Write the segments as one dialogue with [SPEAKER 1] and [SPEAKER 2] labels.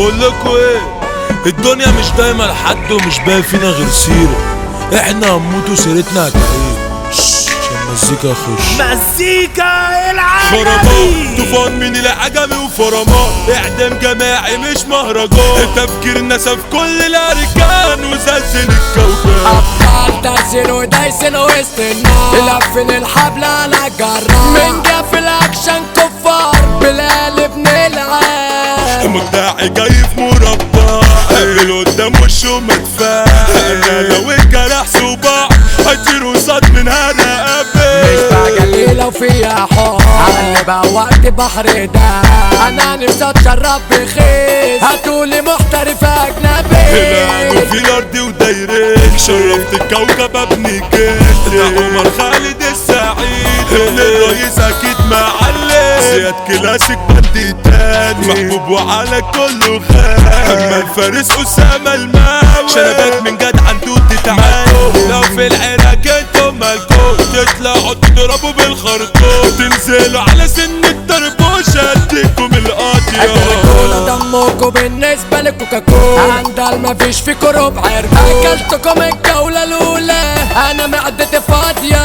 [SPEAKER 1] بقول لكم ايه الدنيا مش دايما لحد ومش باقي فينا غير سيرة احنا هنموت وسيرتنا هتعيد شش، عشان المزيكا يخش
[SPEAKER 2] مزيكا
[SPEAKER 1] خرابات
[SPEAKER 2] العالمي
[SPEAKER 1] طوفان من العجمي وفرامات اعدام جماعي مش مهرجان تفكير الناس في كل الاركان وزلزل الكوكب
[SPEAKER 3] ابطال دايسين ودايسين وسط النار لفين الحبل على جرار من جا في الاكشن كفار بلال ابن العال
[SPEAKER 1] مدعي جاي في مربع اللي قدام وشه مدفع انا لو الجرح صباع هطير وصاد من هنا
[SPEAKER 3] مش
[SPEAKER 1] قبل
[SPEAKER 3] بعجلي لو فيها حب على بقى وقت بحر ده انا نفسي اتشرب بخيس هاتولي محترف اجنبي
[SPEAKER 1] هنا في الارض ودايرين شرفت الكوكب ابني كده ده عمر خالد السعيد ابن الرئيس اكيد معلم زياد كلاسيك بندي تاني محبوب وعلى كله خان اما الفارس اسامه الماوي شنبات من جد عنده تتعاني لو في العراق انتم مالكم تطلعوا تضربوا بالخرطوم تنزلوا على سن الطربوش اديكم القاضيه
[SPEAKER 3] كولا دمكم بالنسبة لكوكاكولا عندال مفيش فيكو ربع رجول اكلتكم الجولة الأولى أنا معدتي فاضية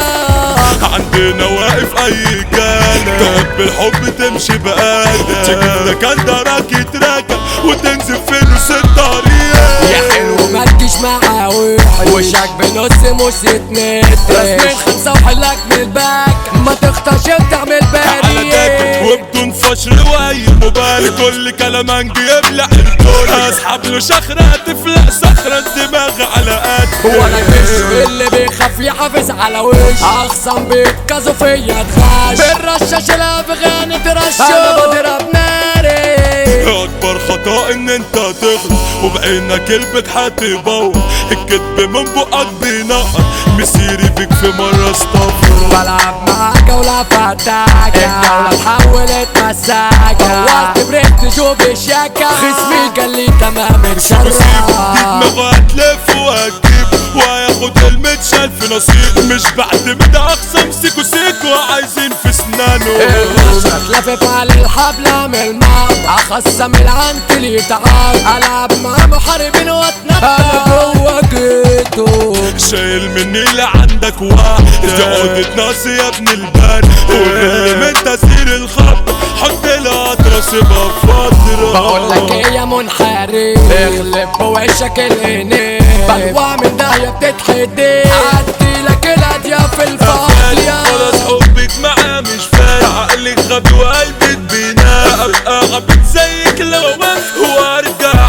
[SPEAKER 1] عندنا واقف اي كان تقعد بالحب تمشي بقالك تيجي في مكان دراك يتراكب وتنزل في نص الطريق
[SPEAKER 3] يا حلو ما تجيش معاه وحش وشك بنص مش اتنين رسمين خمسة وحلك من الباك ما تختارش وتعمل
[SPEAKER 1] على تاكل
[SPEAKER 3] بارية
[SPEAKER 1] وبدون فشل واي موبايل كل كلام يبلع الكل اسحب له شخرة تفلق صخرة الدماغ على قد
[SPEAKER 3] وانا مش اللي بيخاف يحافظ على وش اخصم بيتكازوا فيا تخش بالرشاش الافغاني ترشش انا بضرب ناري
[SPEAKER 1] اكبر خطا ان انت تغلط وبعينك البك هتبوظ الكذب من بقك بينقط مسيري بيك في مرة استغفر
[SPEAKER 3] بلعب معاك ولا فتاكة الدولة اتحولت مساكة وقت بريت تشوف الشاكة خصمي قال لي تمام
[SPEAKER 1] سيبه دي
[SPEAKER 3] اتشرف
[SPEAKER 1] دماغه هتلف وهتجيب وهياخد المتشال في نصيب مش بعتمد اقسم سيكو سيكو عايزين في سنانه
[SPEAKER 3] النشرة لفف على الحبل اعمل معه اخصم العنت اللي تعال العب مع محاربين واتنبه انا جوه جيتو
[SPEAKER 1] شايل مني اللي عندك واحد تقعد تناصي يا ابن البر واللي من تسير الخط حط لها تراسبها فترة
[SPEAKER 3] بقول لك ايه يا منحرف اغلب بوشك الهنين بلوى من داهية بتتحدي عدي لك الهدية في الفاضية
[SPEAKER 1] خلاص حبك معاه مش فارق عقلك غبي وقلبك بينام ابقى غبي زيك لو بس وارجع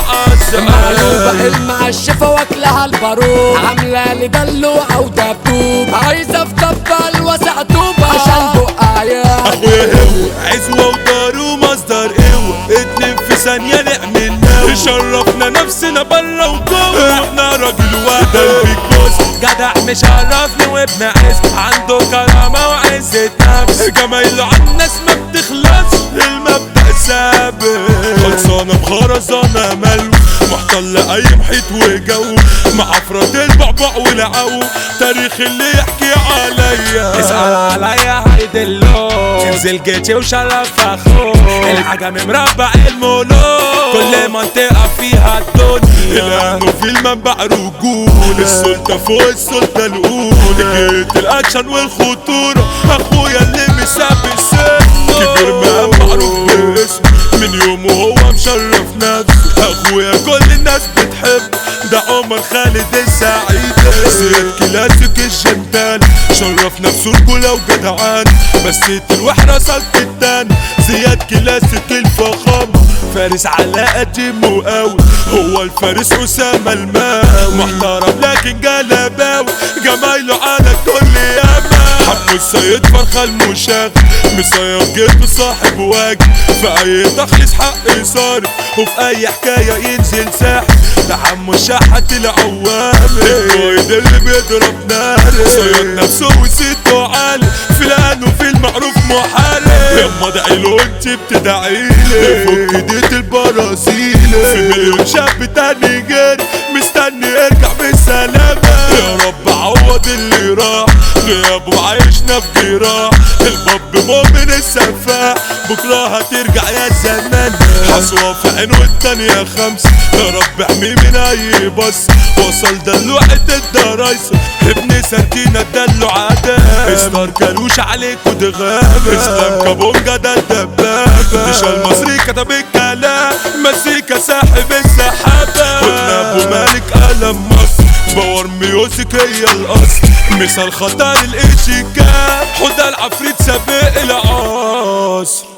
[SPEAKER 3] مقلوبة
[SPEAKER 1] عالزمان
[SPEAKER 3] المعشفة واكلها البارود عاملة لي دلوعة ودبدوب عايزة في طبة الوسع طوبة عشان بقايا
[SPEAKER 1] اخويا هو عزوة ودار ومصدر قوة اتنين في ثانية نعمل نوى شرفنا نفسنا برا وجوه احنا راجل واحد ده البيج بوس جدع مشرفني وابن عز عنده كرامة وعزة نفس جمايله على الناس ما بتخلصش المبدأ ثابت خلصانة بخرزانة ملو محتل اي محيط وجو مع افراد البعبع والعو تاريخ اللي يحكي عليا
[SPEAKER 2] اسأل عليا هيدلو تنزل جيتي وشرف اخوك العجم مربع الملوك كل منطقة فيها الدنيا
[SPEAKER 1] لانه في المنبع رجول السلطة فوق السلطة الاولى جيت الاكشن والخطورة اخويا اللي مسابق سنه كبير مقام معروف بالاسم من يومه هو مشرف نفسه اخويا كل الناس بتحب ده عمر خالد السعيد زياد كلاسيك الجمدان شرف نفسه رجولة وجدعان بس الوحرة صلت التاني زياد كلاسيك الفخامة فارس على قديم قوي هو الفارس أسامة الماوي محترم لكن جلباوي جمايله على كل ياما حمو السيد فرخة المشاغ مصير جيته صاحب واجب في أي تخليص حق صارف وفي أي حكاية ينزل ساحب ده حمو الشحة العوامي القايد اللي بيضرب نار صياد نفسه وسيته عالي في الآن وفي المعروف محارب لما ادعي له انت بتدعيلي فك ديت البرازيل في مليون شاب تاني جاري مستني يرجع بالسلامة يا رب عوض اللي راح غيابه عايشنا في جراح الباب مؤمن السفاح بكرة هترجع يا زمان حصوة في عين والتانية خمسة يا رب احمي من اي بص وصل دلوعة الدرايسة ابن سردينة دلو عداد استار كالوش عليك ودغاب اسلام كابونجا ده الدبابة مش المصري كتب الكلام مزيكا ساحب السحابة قلنا ابو مالك قلم مصر باور ميوزك هي الاصل مثال خطر الاتشيكات حدا العفريت سابق العصر